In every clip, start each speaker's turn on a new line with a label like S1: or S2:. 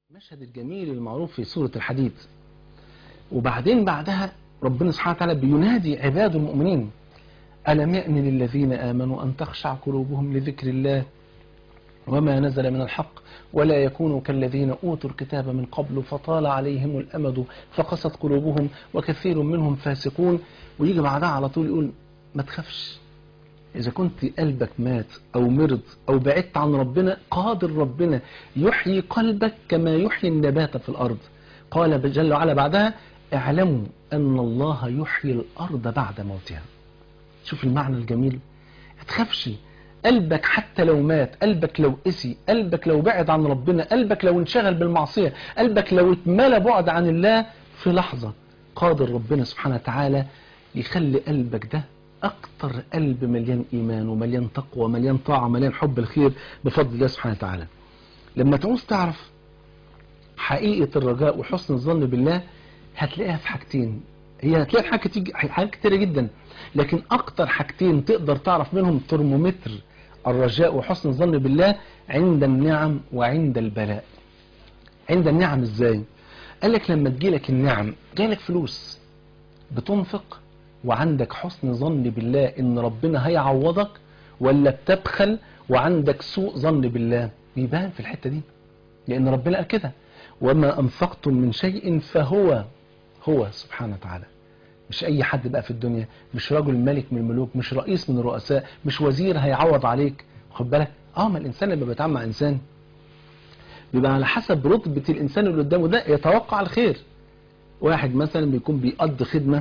S1: المشهد الجميل المعروف في سورة الحديد وبعدين بعدها ربنا سبحانه وتعالى بينادي عباد المؤمنين ألم يأن للذين آمنوا أن تخشع قلوبهم لذكر الله وما نزل من الحق ولا يكونوا كالذين أوتوا الكتاب من قبل فطال عليهم الأمد فقست قلوبهم وكثير منهم فاسقون ويجي بعدها على طول يقول ما تخافش إذا كنت قلبك مات أو مرض أو بعدت عن ربنا قادر ربنا يحيي قلبك كما يحيي النبات في الأرض قال جل وعلا بعدها اعلموا أن الله يحيي الأرض بعد موتها شوف المعنى الجميل ما تخافش قلبك حتى لو مات قلبك لو قسي قلبك لو بعد عن ربنا قلبك لو انشغل بالمعصية قلبك لو اتملى بعد عن الله في لحظة قادر ربنا سبحانه وتعالى يخلي قلبك ده أكتر قلب مليان إيمان ومليان تقوى ومليان طاعة ومليان حب الخير بفضل الله سبحانه وتعالى لما تعوز تعرف حقيقة الرجاء وحسن الظن بالله هتلاقيها في حاجتين هي هتلاقي حاجة تيجي حاجات كتيرة جدا لكن أكتر حاجتين تقدر تعرف منهم ترمومتر الرجاء وحسن الظن بالله عند النعم وعند البلاء عند النعم ازاي قال لك لما تجيلك النعم جايلك فلوس بتنفق وعندك حسن ظن بالله ان ربنا هيعوضك ولا بتبخل وعندك سوء ظن بالله بيبان في الحتة دي لان ربنا قال كده وما انفقتم من شيء فهو هو سبحانه وتعالى مش اي حد بقى في الدنيا مش رجل ملك من الملوك مش رئيس من الرؤساء مش وزير هيعوض عليك خد بالك اه ما الانسان لما بيتعامل مع انسان بيبقى على حسب رتبة الانسان اللي قدامه ده يتوقع الخير واحد مثلا بيكون بيقضي خدمة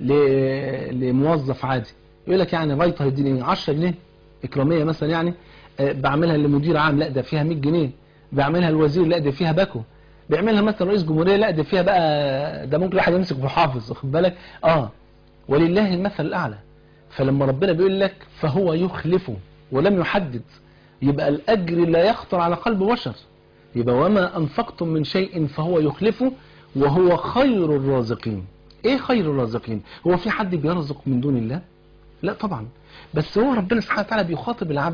S1: لموظف عادي يقول لك يعني فايطه هيديني 10 جنيه اكراميه مثلا يعني آه بعملها لمدير عام لا ده فيها 100 جنيه بعملها الوزير لا ده فيها باكو بيعملها مثلا رئيس جمهوريه لا ده فيها بقى ده ممكن واحد يمسك محافظ واخد بالك اه ولله المثل الاعلى فلما ربنا بيقول لك فهو يخلفه ولم يحدد يبقى الاجر لا يخطر على قلب بشر يبقى وما انفقتم من شيء فهو يخلفه وهو خير الرازقين ايه خير الرازقين هو في حد بيرزق من دون الله لا طبعا بس هو ربنا سبحانه وتعالى بيخاطب العبد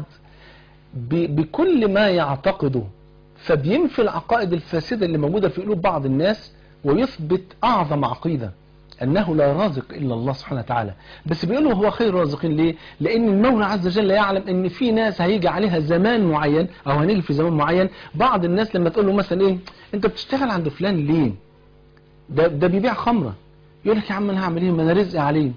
S1: بكل ما يعتقده فبينفي العقائد الفاسدة اللي موجودة في قلوب بعض الناس ويثبت أعظم عقيدة أنه لا رازق إلا الله سبحانه وتعالى بس بيقولوا هو خير الرازقين ليه لأن المولى عز وجل يعلم أن في ناس هيجي عليها زمان معين أو هنيجي في زمان معين بعض الناس لما تقول له مثلا إيه أنت بتشتغل عند فلان ليه ده, ده بيبيع خمرة يقول لك يا عم انا هعمل ايه ما انا رزقي عليه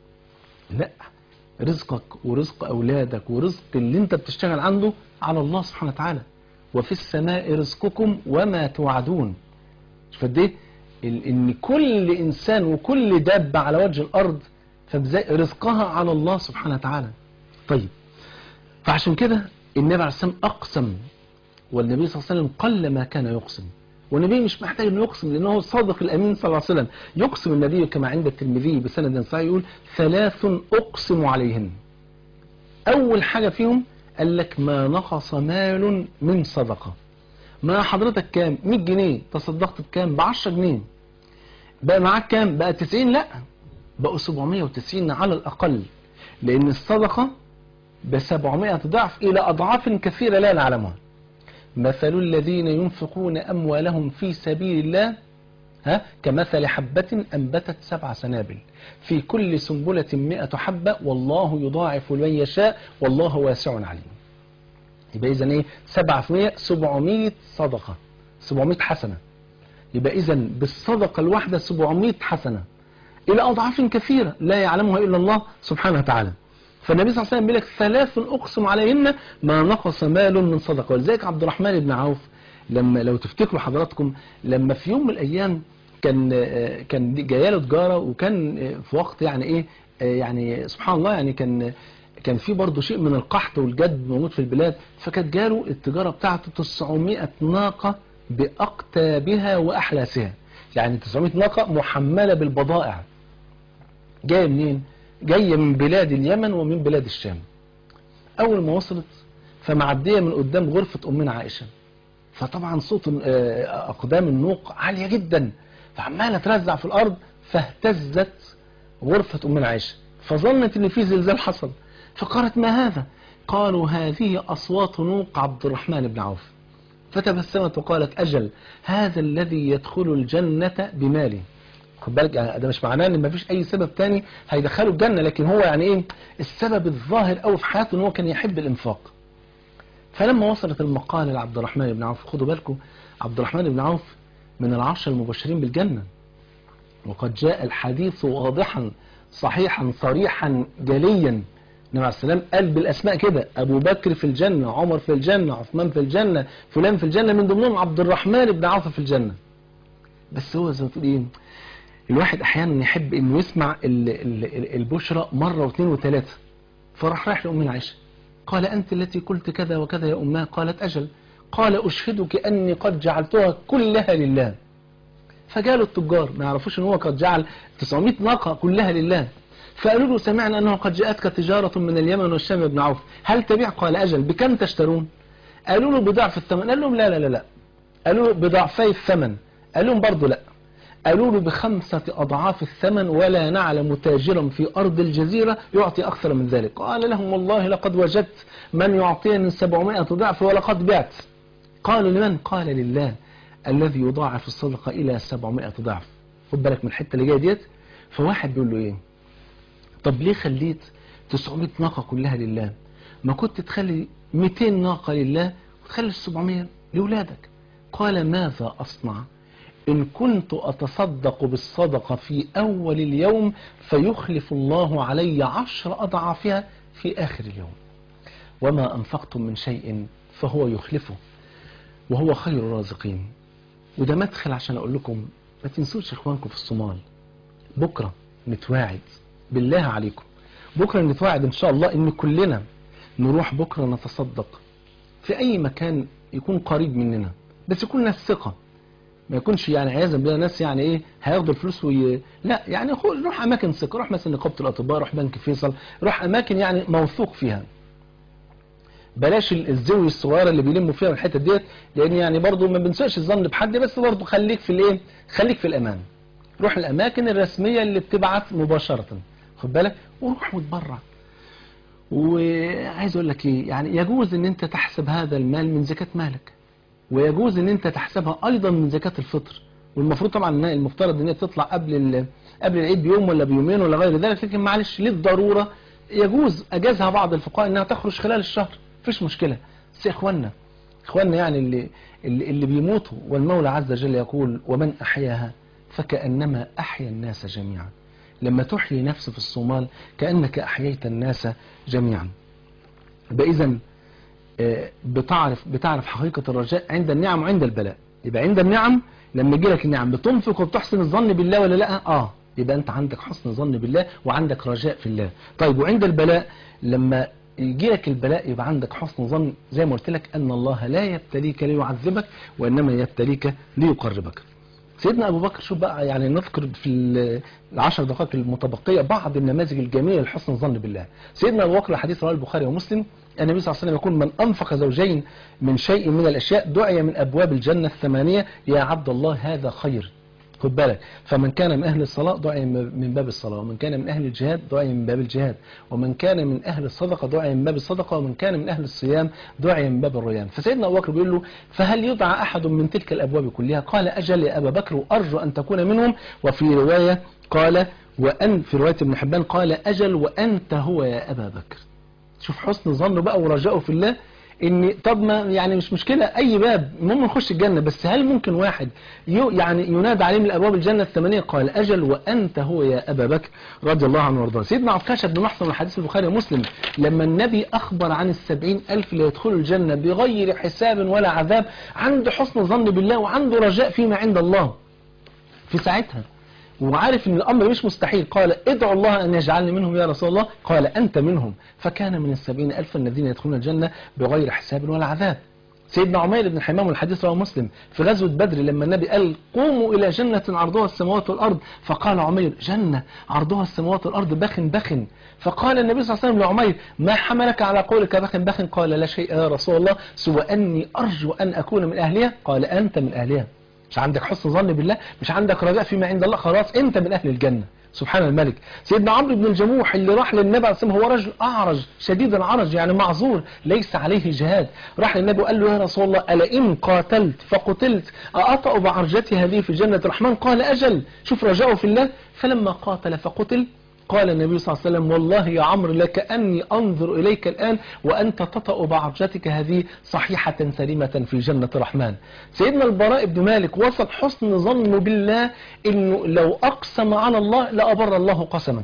S1: لا رزقك ورزق اولادك ورزق اللي انت بتشتغل عنده على الله سبحانه وتعالى وفي السماء رزقكم وما توعدون شوف قد ايه ان كل انسان وكل دابه على وجه الارض رزقها على الله سبحانه وتعالى طيب فعشان كده النبي عليه الصلاه والسلام اقسم والنبي صلى الله عليه وسلم قل ما كان يقسم والنبي مش محتاج انه يقسم لانه هو الصادق الامين صلى الله عليه وسلم يقسم النبي كما عند الترمذي بسند صحيح يقول ثلاث اقسم عليهن اول حاجه فيهم قال لك ما نقص مال من صدقه ما حضرتك كام 100 جنيه تصدقت بكام ب 10 جنيه بقى معاك كام بقى 90 لا بقوا 790 على الاقل لان الصدقه ب 700 ضعف الى اضعاف كثيره لا نعلمها مثل الذين ينفقون أموالهم في سبيل الله ها كمثل حبة أنبتت سبع سنابل في كل سنبلة مئة حبة والله يضاعف لمن يشاء والله واسع عليم يبقى إذن إيه سبعة في مئة سبعمائة صدقة سبعمائة حسنة يبقى إذن بالصدقة الواحدة سبعمائة حسنة إلى أضعاف كثيرة لا يعلمها إلا الله سبحانه وتعالى فالنبي صلى الله عليه وسلم بيقول لك ثلاث اقسم عليهن ما نقص مال من صدقه ولذلك عبد الرحمن بن عوف لما لو تفتكروا حضراتكم لما في يوم من الايام كان كان جايه له تجاره وكان في وقت يعني ايه يعني سبحان الله يعني كان كان في برضه شيء من القحط والجد موجود في البلاد فكانت جاله التجاره بتاعته 900 ناقه باقتابها واحلاسها يعني 900 ناقه محمله بالبضائع جايه منين؟ جاية من بلاد اليمن ومن بلاد الشام أول ما وصلت فمعدية من قدام غرفة أمنا عائشة فطبعا صوت أقدام النوق عالية جدا فعمالة ترزع في الأرض فاهتزت غرفة أمنا عائشة فظنت ان في زلزال حصل فقالت ما هذا قالوا هذه أصوات نوق عبد الرحمن بن عوف فتبسمت وقالت أجل هذا الذي يدخل الجنة بماله خد بالك يعني ده مش معناه ان مفيش اي سبب تاني هيدخله الجنة لكن هو يعني ايه السبب الظاهر قوي في حياته ان هو كان يحب الانفاق فلما وصلت المقالة لعبد الرحمن بن عوف خدوا بالكم عبد الرحمن بن عوف من العشر المبشرين بالجنة وقد جاء الحديث واضحا صحيحا صريحا جليا النبي عليه السلام قال بالاسماء كده ابو بكر في الجنة عمر في الجنة عثمان في الجنة فلان في الجنة من ضمنهم عبد الرحمن بن عوف في الجنة بس هو زي ما تقول ايه الواحد احيانا يحب انه يسمع ال- ال- ال- البشرى مرة واثنين وثلاثة فراح رايح لأم عائشة قال أنت التي قلت كذا وكذا يا أمها قالت أجل قال أشهدك أني قد جعلتها كلها لله فجالوا التجار ما يعرفوش ان هو قد جعل 900 ناقة كلها لله فقالوا له سمعنا أنه قد جاءتك تجارة من اليمن والشام يا ابن عوف هل تبيع قال أجل بكم تشترون قالوا له بضعف الثمن قال لهم لا لا لا لا قالوا له بضعفي الثمن قال لهم برضه لا قالوا له بخمسة أضعاف الثمن ولا نعلم تاجرا في أرض الجزيرة يعطي أكثر من ذلك قال لهم والله لقد وجدت من يعطيني 700 ضعف ولقد بعت قالوا لمن قال لله الذي يضاعف الصدقة إلى 700 ضعف خد بالك من الحتة اللي جايه ديت فواحد بيقول له إيه طب ليه خليت 900 ناقة كلها لله ما كنت تخلي 200 ناقة لله وتخلي 700 لأولادك قال ماذا أصنع إن كنت أتصدق بالصدقة في أول اليوم فيخلف الله علي عشر أضعافها في آخر اليوم وما أنفقتم من شيء فهو يخلفه وهو خير الرازقين وده مدخل عشان أقول لكم ما تنسوش إخوانكم في الصومال بكرة نتواعد بالله عليكم بكرة نتواعد إن شاء الله إن كلنا نروح بكرة نتصدق في أي مكان يكون قريب مننا بس يكون ناس ثقة ما يكونش يعني عياذا بالله ناس يعني ايه هياخدوا الفلوس وي... لا يعني خو- روح اماكن ثقه روح مثلا نقابه الاطباء روح بنك فيصل روح اماكن يعني موثوق فيها بلاش ال- الزوي الصغيره اللي بيلموا فيها الحته ديت لان يعني برضو ما بنساش الظن بحد بس برضو خليك في الايه خليك في الامان روح الاماكن الرسميه اللي بتبعت مباشره خد بالك وروح وتبرع وعايز اقول لك ايه يعني يجوز ان انت تحسب هذا المال من زكاه مالك ويجوز ان انت تحسبها ايضا من زكاة الفطر والمفروض طبعا ان المفترض ان هي تطلع قبل ال- قبل العيد بيوم ولا بيومين ولا غير ذلك لكن معلش للضرورة يجوز اجازها بعض الفقهاء انها تخرج خلال الشهر مفيش مشكلة بس يا اخوانا اخوانا يعني اللي اللي, اللي بيموتوا والمولى عز وجل يقول ومن احياها فكأنما احيا الناس جميعا لما تحيي نفس في الصومال كأنك احييت الناس جميعا يبقى اذا آه، بتعرف بتعرف حقيقة الرجاء عند النعم وعند البلاء يبقى عند النعم لما يجي لك النعم بتنفق وبتحسن الظن بالله ولا لا اه يبقى انت عندك حسن ظن بالله وعندك رجاء في الله طيب وعند البلاء لما يجي لك البلاء يبقى عندك حسن ظن زي ما قلت لك ان الله لا يبتليك ليعذبك وانما يبتليك ليقربك سيدنا ابو بكر شوف بقى يعني نذكر في ال- العشر دقائق المتبقيه بعض النماذج الجميله لحسن الظن بالله سيدنا ابو بكر حديث رواه البخاري ومسلم النبي صلى الله عليه وسلم يقول من انفق زوجين من شيء من الاشياء دعي من ابواب الجنه الثمانيه يا عبد الله هذا خير خد بالك فمن كان من اهل الصلاه دعي من باب الصلاه ومن كان من اهل الجهاد دعي من باب الجهاد ومن كان من اهل الصدقه دعي من باب الصدقه ومن كان من اهل الصيام دعي من باب الريان فسيدنا ابو بكر بيقول له فهل يدعى احد من تلك الابواب كلها قال اجل يا ابا بكر وارجو ان تكون منهم وفي روايه قال وان في روايه ابن حبان قال اجل وانت هو يا ابا بكر شوف حسن ظنه بقى ورجائه في الله ان طب ما يعني مش مشكلة اي باب المهم نخش الجنة بس هل ممكن واحد يو يعني ينادى عليه من ابواب الجنة الثمانية قال اجل وانت هو يا ابا بكر رضي الله عنه وارضاه سيدنا عكاشة بن محصن الحديث البخاري ومسلم لما النبي اخبر عن السبعين الف اللي يدخلوا الجنة بغير حساب ولا عذاب عنده حسن ظن بالله وعنده رجاء فيما عند الله في ساعتها وعارف ان الامر مش مستحيل قال ادعوا الله ان يجعلني منهم يا رسول الله قال انت منهم فكان من السبعين الفا الذين يدخلون الجنة بغير حساب ولا عذاب سيدنا عمير بن حمام الحديث رواه مسلم في غزوة بدر لما النبي قال قوموا إلى جنة عرضها السماوات والأرض فقال عمير جنة عرضها السماوات والأرض بخن بخن فقال النبي صلى الله عليه وسلم لعمير ما حملك على قولك بخن بخن قال لا شيء يا رسول الله سوى أني أرجو أن أكون من أهلها قال أنت من أهلها مش عندك حسن ظن بالله مش عندك رجاء فيما عند الله خلاص أنت من أهل الجنة سبحان الملك سيدنا عمرو بن الجموح اللي راح للنبي عليه الصلاة والسلام هو رجل أعرج شديد العرج يعني معذور ليس عليه جهاد راح للنبي وقال له يا رسول الله ألا إن قاتلت فقتلت أأطأ بعرجتي هذه في جنة الرحمن قال أجل شوف رجاؤه في الله فلما قاتل فقتل قال النبي صلى الله عليه وسلم والله يا عمرو لكأني أنظر إليك الآن وأنت تطأ بعرجتك هذه صحيحة سليمة في جنة الرحمن سيدنا البراء بن مالك وصل حسن ظنه بالله إنه لو أقسم على الله لأبر الله قسما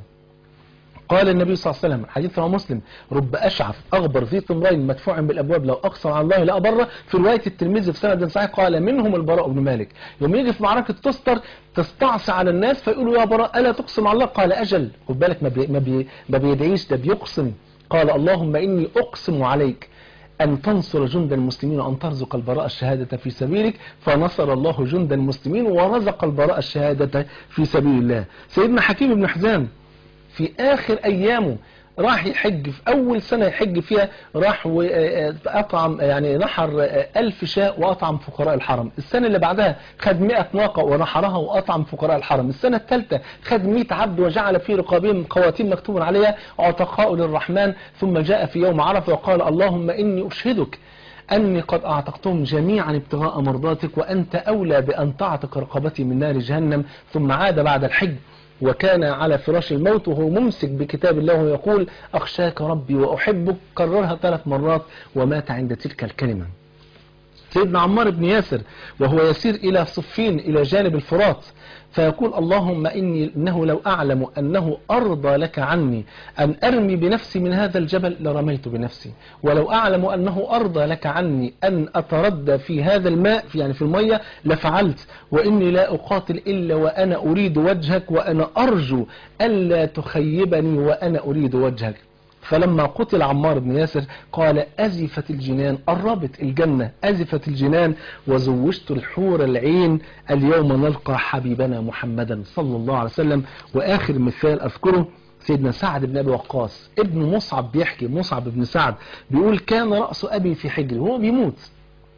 S1: قال النبي صلى الله عليه وسلم حديث رواه مسلم رب أشعث أغبر ذي طمرين مدفوع بالأبواب لو أقسم على الله لأبر في رواية الترمذي في سند صحيح قال منهم البراء بن مالك يوم يجي في معركة تستر تستعصي على الناس فيقولوا يا براء ألا تقسم على الله قال أجل خد بالك ما, بي ما, بي ما بيدعيش ده بيقسم قال اللهم إني أقسم عليك أن تنصر جند المسلمين وأن ترزق البراء الشهادة في سبيلك فنصر الله جند المسلمين ورزق البراء الشهادة في سبيل الله سيدنا حكيم بن حزام في آخر أيامه راح يحج في أول سنة يحج فيها راح وأطعم يعني نحر ألف شاء وأطعم فقراء الحرم السنة اللي بعدها خد مئة ناقة ونحرها وأطعم فقراء الحرم السنة الثالثة خد مئة عبد وجعل في رقابهم خواتيم مكتوب عليها عتقاء للرحمن ثم جاء في يوم عرفة وقال اللهم إني أشهدك أني قد أعتقتهم جميعا ابتغاء مرضاتك وأنت أولى بأن تعتق رقبتي من نار جهنم ثم عاد بعد الحج وكان على فراش الموت وهو ممسك بكتاب الله ويقول أخشاك ربي وأحبك كررها ثلاث مرات ومات عند تلك الكلمة سيدنا عمار بن ياسر وهو يسير إلى صفين إلى جانب الفرات فيقول اللهم إني إنه لو أعلم أنه أرضى لك عني أن أرمي بنفسي من هذا الجبل لرميت بنفسي ولو أعلم أنه أرضى لك عني أن أتردى في هذا الماء في يعني في المية لفعلت وإني لا أقاتل إلا وأنا أريد وجهك وأنا أرجو ألا تخيبني وأنا أريد وجهك فلما قتل عمار بن ياسر قال أزفت الجنان قربت الجنة أزفت الجنان وزوجت الحور العين اليوم نلقى حبيبنا محمدا صلى الله عليه وسلم وآخر مثال أذكره سيدنا سعد بن أبي وقاص ابن مصعب بيحكي مصعب بن سعد بيقول كان رأس أبي في حجري وهو بيموت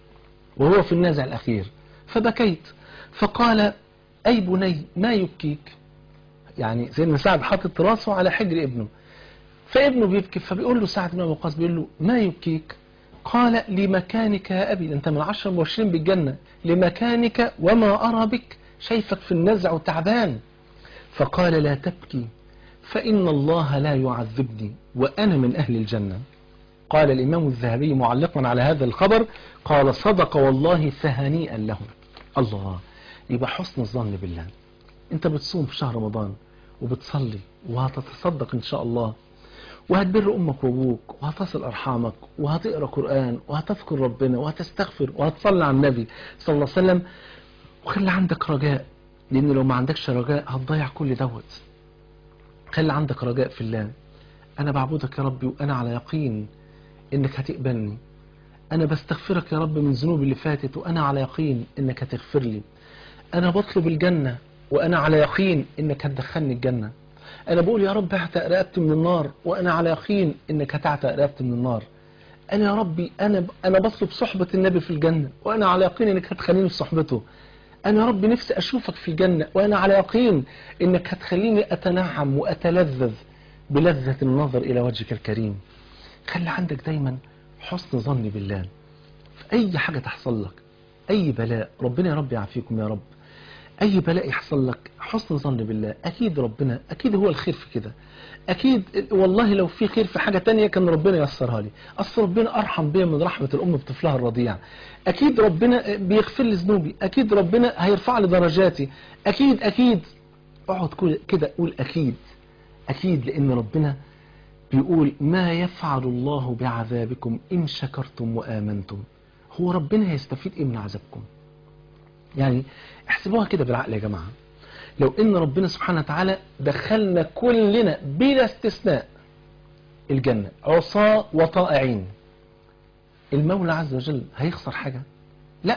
S1: وهو في النازع الأخير فبكيت فقال أي بني ما يبكيك يعني سيدنا سعد حاطط راسه على حجر ابنه فابنه بيبكي فبيقول له سعد بن ابي وقاص بيقول له ما يبكيك قال لمكانك يا ابي انت من عشر مبشرين بالجنه لمكانك وما ارى بك شايفك في النزع وتعبان فقال لا تبكي فان الله لا يعذبني وانا من اهل الجنه قال الامام الذهبي معلقا على هذا الخبر قال صدق والله فهنيئا له الله يبقى حسن الظن بالله انت بتصوم في شهر رمضان وبتصلي وهتتصدق ان شاء الله وهتبر امك وابوك وهتصل ارحامك وهتقرا قران وهتذكر ربنا وهتستغفر وهتصلي على النبي صلى الله عليه وسلم وخلي عندك رجاء لان لو ما عندكش رجاء هتضيع كل دوت خلي عندك رجاء في الله انا بعبدك يا ربي وانا على يقين انك هتقبلني انا بستغفرك يا رب من ذنوبي اللي فاتت وانا على يقين انك هتغفر لي انا بطلب الجنه وانا على يقين انك هتدخلني الجنه انا بقول يا رب اعتق رقبتي من النار وانا على يقين انك هتعتق رقبتي من النار انا يا ربي انا انا بطلب صحبة النبي في الجنة وانا على يقين انك هتخليني في صحبته انا يا ربي نفسي اشوفك في الجنة وانا على يقين انك هتخليني اتنعم واتلذذ بلذة النظر الى وجهك الكريم خلي عندك دايما حسن ظن بالله في اي حاجة تحصل لك اي بلاء ربنا يا رب يعافيكم يا رب اي بلاء يحصل لك حسن ظن بالله اكيد ربنا اكيد هو الخير في كده اكيد والله لو في خير في حاجة تانية كان ربنا يسرها لي اصل ربنا ارحم بيا من رحمة الام بطفلها الرضيع اكيد ربنا بيغفر لي ذنوبي اكيد ربنا هيرفع لي درجاتي اكيد اكيد اقعد كده قول اكيد اكيد لان ربنا بيقول ما يفعل الله بعذابكم ان شكرتم وامنتم هو ربنا هيستفيد ايه من عذابكم يعني احسبوها كده بالعقل يا جماعة لو ان ربنا سبحانه وتعالى دخلنا كلنا بلا استثناء الجنة عصاة وطائعين المولى عز وجل هيخسر حاجة لا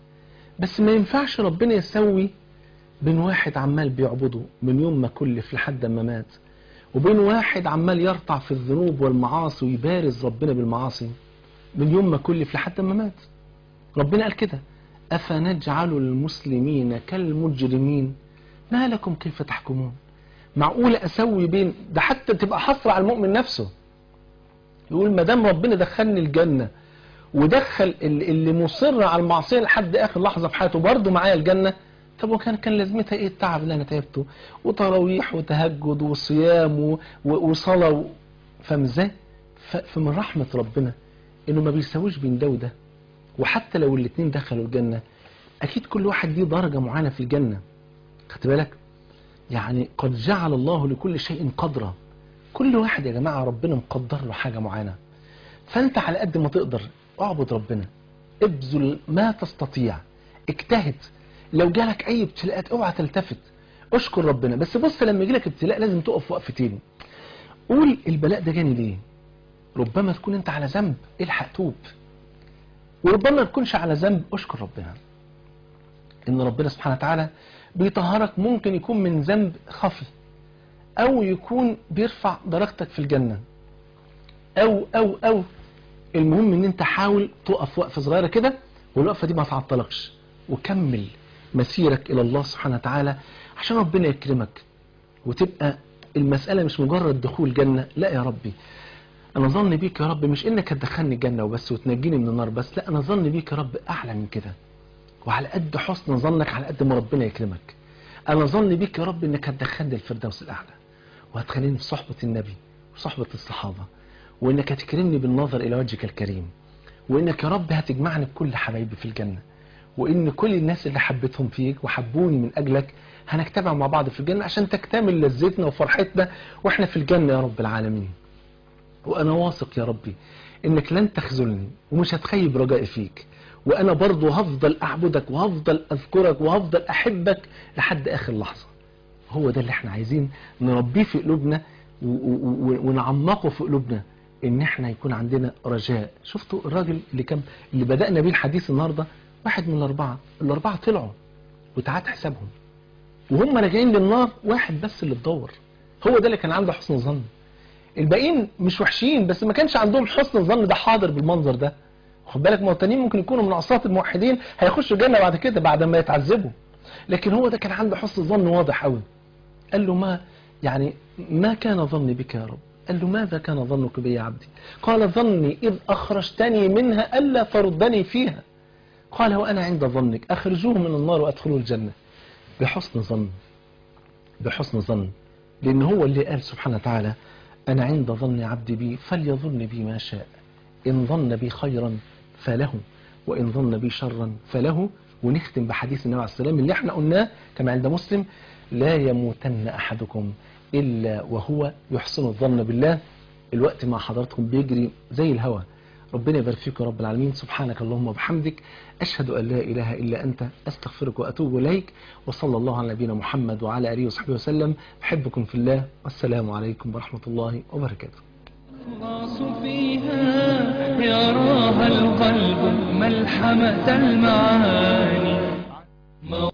S1: بس ما ينفعش ربنا يسوي بين واحد عمال بيعبده من يوم ما كلف لحد ما مات وبين واحد عمال يرطع في الذنوب والمعاصي ويبارز ربنا بالمعاصي من يوم ما كلف لحد ما مات ربنا قال كده أفنجعل المسلمين كالمجرمين ما لكم كيف تحكمون معقولة اسوي بين ده حتى تبقى حسرة على المؤمن نفسه يقول ما دام ربنا دخلني الجنة ودخل اللي اللي مصر على المعصية لحد اخر لحظة في حياته برضه معايا الجنة طب وكان كان لازمتها ايه التعب اللي انا تعبته وتراويح وتهجد وصيام و- و- وصلاة و... فاهم ازاي؟ ف- فمن رحمة ربنا انه ما بيساويش بين ده وده وحتى لو الاتنين دخلوا الجنة اكيد كل واحد ليه درجة معينة في الجنة خدت بالك؟ يعني قد جعل الله لكل شيء قدرا كل واحد يا جماعة ربنا مقدر له حاجة معينة فانت على قد ما تقدر اعبد ربنا ابذل ما تستطيع اجتهد لو جالك اي ابتلاءات اوعى تلتفت اشكر ربنا بس بص لما يجيلك ابتلاء لازم تقف وقفتين قول البلاء ده جاني ليه ربما تكون انت على ذنب الحق توب وربما ما تكونش على ذنب اشكر ربنا ان ربنا سبحانه وتعالى بيطهرك ممكن يكون من ذنب خفي او يكون بيرفع درجتك في الجنة او او او المهم ان انت حاول تقف وقفة صغيرة كده والوقفة دي ما تعطلكش وكمل مسيرك الى الله سبحانه وتعالى عشان ربنا يكرمك وتبقى المسألة مش مجرد دخول جنة لا يا ربي انا ظن بيك يا رب مش انك هتدخلني الجنة وبس وتنجيني من النار بس لا انا ظن بيك يا رب اعلى من كده وعلى قد حسن ظنك على قد ما ربنا يكرمك انا ظن بيك يا رب انك هتدخلني الفردوس الاعلى وهتخليني في صحبة النبي وصحبة الصحابة وانك هتكرمني بالنظر الى وجهك الكريم وانك يا رب هتجمعني بكل حبايبي في الجنة وان كل الناس اللي حبيتهم فيك وحبوني من اجلك هنجتمع مع بعض في الجنة عشان تكتمل لذتنا وفرحتنا واحنا في الجنة يا رب العالمين وانا واثق يا ربي انك لن تخذلني ومش هتخيب رجائي فيك وانا برضو هفضل اعبدك وهفضل اذكرك وهفضل احبك لحد اخر لحظة هو ده اللي احنا عايزين نربيه في قلوبنا و- و- و- ونعمقه في قلوبنا ان احنا يكون عندنا رجاء شفتوا الراجل اللي كان اللي بدأنا بيه الحديث النهاردة واحد من الاربعة الاربعة طلعوا وتعاد حسابهم وهم راجعين للنار واحد بس اللي اتدور هو ده اللي كان عنده حسن ظن الباقيين مش وحشين بس ما كانش عندهم حسن الظن ده حاضر بالمنظر ده خد بالك ما هو التانيين ممكن يكونوا من عصاة الموحدين هيخشوا الجنة بعد كده بعد ما يتعذبوا لكن هو ده كان عنده حسن ظن واضح قوي قال له ما يعني ما كان ظني بك يا رب قال له ماذا كان ظنك بي يا عبدي قال ظني إذ أخرجتني منها ألا تردني فيها قال وأنا عند ظنك أخرجوه من النار وأدخلوا الجنة بحسن ظن بحسن ظن لأن هو اللي قال سبحانه وتعالى أنا عند ظن عبدي بي فليظن بي ما شاء إن ظن بي خيرا فله وإن ظن بي شرا فله ونختم بحديث النبي عليه السلام اللي احنا قلناه كما عند مسلم لا يموتن أحدكم إلا وهو يحسن الظن بالله الوقت مع حضراتكم بيجري زي الهوى ربنا يبارك فيك يا رب العالمين سبحانك اللهم وبحمدك أشهد أن لا إله إلا أنت أستغفرك وأتوب إليك وصلى الله على نبينا محمد وعلى آله وصحبه وسلم أحبكم في الله والسلام عليكم ورحمة الله وبركاته
S2: الإخلاص فيها يراها القلب ملحمة المعاني